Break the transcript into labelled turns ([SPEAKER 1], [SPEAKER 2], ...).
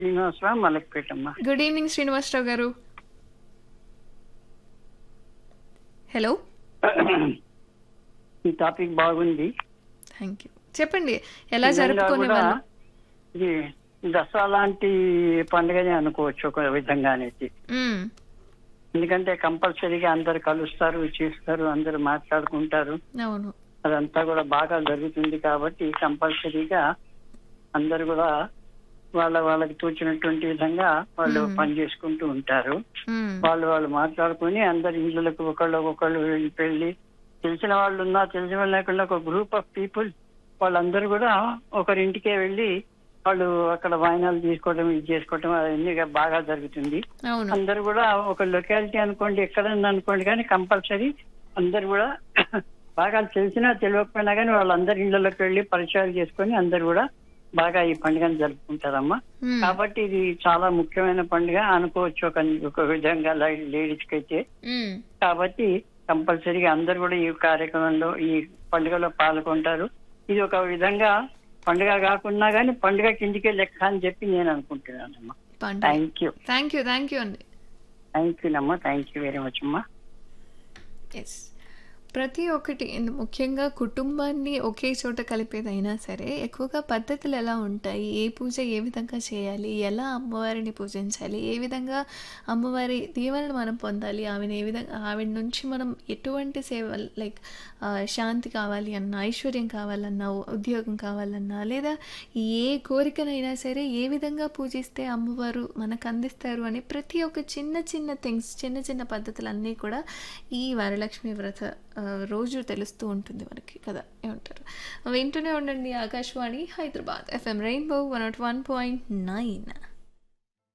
[SPEAKER 1] శ్రీనివాసరావు మలక్పేటమ్మ
[SPEAKER 2] good evening Srinivasarao garu hello
[SPEAKER 1] ఈ topic బాగుంది
[SPEAKER 2] థ్యాంక్ యూ చెప్పండి ఎలా
[SPEAKER 1] నిజంగా
[SPEAKER 2] జరుపుకునే
[SPEAKER 1] కూడా
[SPEAKER 2] వాళ్ళు
[SPEAKER 1] ఇది దసరా లాంటి పండుగనే అనుకోవచ్చు ఒక విధంగా అనేది
[SPEAKER 2] మ్మ్.
[SPEAKER 1] ఎందుకంటే కంపల్సరీగా అందరు కలుస్తారు చేస్తారు అందరు మాట్లాడుకుంటారు
[SPEAKER 2] అవును
[SPEAKER 1] అదంతా కూడా బాగా జరుగుతుంది కాబట్టి కంపల్సరీగా అందరు కూడా వాళ్ళ వాళ్ళకి తోచినటువంటి విధంగా వాళ్ళు
[SPEAKER 2] మ్మ్.
[SPEAKER 1] పని చేసుకుంటూ ఉంటారు
[SPEAKER 2] మ్మ్.
[SPEAKER 1] వాళ్ళు వాళ్ళు మాట్లాడుకుని అందరి ఇళ్ళకి ఒకళ్ళు ఒకళ్ళు వెళ్ళి పెళ్లి తెలిసిన వాళ్ళు ఉన్నా తెలిసిన వాళ్ళు లేకుండా ఒక గ్రూప్ ఆఫ్ పీపుల్ వాళ్ళందరూ కూడా ఒకరింటికే వెళ్ళి వాళ్ళు అక్కడ వాయినాలు తీసుకోవడం ఇది చేసుకోవడం అవన్నీ బాగా జరుగుతుంది
[SPEAKER 2] అవును
[SPEAKER 1] అందరు కూడా ఒక లొకాలిటీ అనుకోండి ఎక్కడ ఉంది అనుకోండి కానీ కంపల్సరీ అందరు కూడా బాగా తెలిసినా తెలియకపోయినా కానీ వాళ్ళందరి ఇళ్ళలోకి వెళ్ళి పరిచయాలు చేసుకొని అందరు కూడా బాగా ఈ పండుగను జరుపుకుంటారమ్మా
[SPEAKER 2] మ్మ్.
[SPEAKER 1] కాబట్టి ఇది చాలా ముఖ్యమైన పండుగ అనుకోవచ్చు ఒక ఒక విధంగా లేడీస్ కి అయితే
[SPEAKER 2] మ్మ్.
[SPEAKER 1] కాబట్టి కంపల్సరీగా అందరు కూడా ఈ కార్యక్రమంలో ఈ పండుగలో పాల్గొంటారు ఇది ఒక విధంగా పండుగ కాకున్నా కానీ పండుగ కిందికే లెక్క అని చెప్పి నేను అనుకుంటున్నానమ్మా
[SPEAKER 2] పండుగ
[SPEAKER 1] thank you
[SPEAKER 2] thank you thank you అండి
[SPEAKER 1] థ్యాంక్ యూ అమ్మా థ్యాంక్ యూ వెరీ మచ్ అమ్మా
[SPEAKER 2] ఎస్ ప్రతి ఒక్కటి ఇందు- ముఖ్యంగా కుటుంబాన్ని ఒకే చోట కలిపేదైనా సరే ఎక్కువగా పద్ధతులు ఎలా ఉంటాయి ఏ పూజ ఏ విధంగా చేయాలి ఎలా అమ్మవారిని పూజించాలి ఏ విధంగా అమ్మవారి దీవెనలు మనం పొందాలి ఆమెను ఏ విధంగా ఆవిడ నుంచి మనం ఎటువంటి సేవ లైక్ శాంతి కావాలి అన్నా ఐశ్వర్యం కావాలన్నా ఉద్యోగం కావాలన్నా లేదా ఏ కోరికనైనా సరే ఏ విధంగా పూజిస్తే అమ్మవారు మనకు అందిస్తారు అని ప్రతి ఒక్క చిన్న చిన్న థింగ్స్ చిన్న చిన్న పద్ధతులన్నీ కూడా ఈ వరలక్ష్మి వ్రత ఆ, రోజు తెలుస్తూ ఉంటుంది మనకి కదా ఏమంటారు వింటూనే ఉండండి Akashvani Hyderabad FM rainbow one nought one point nine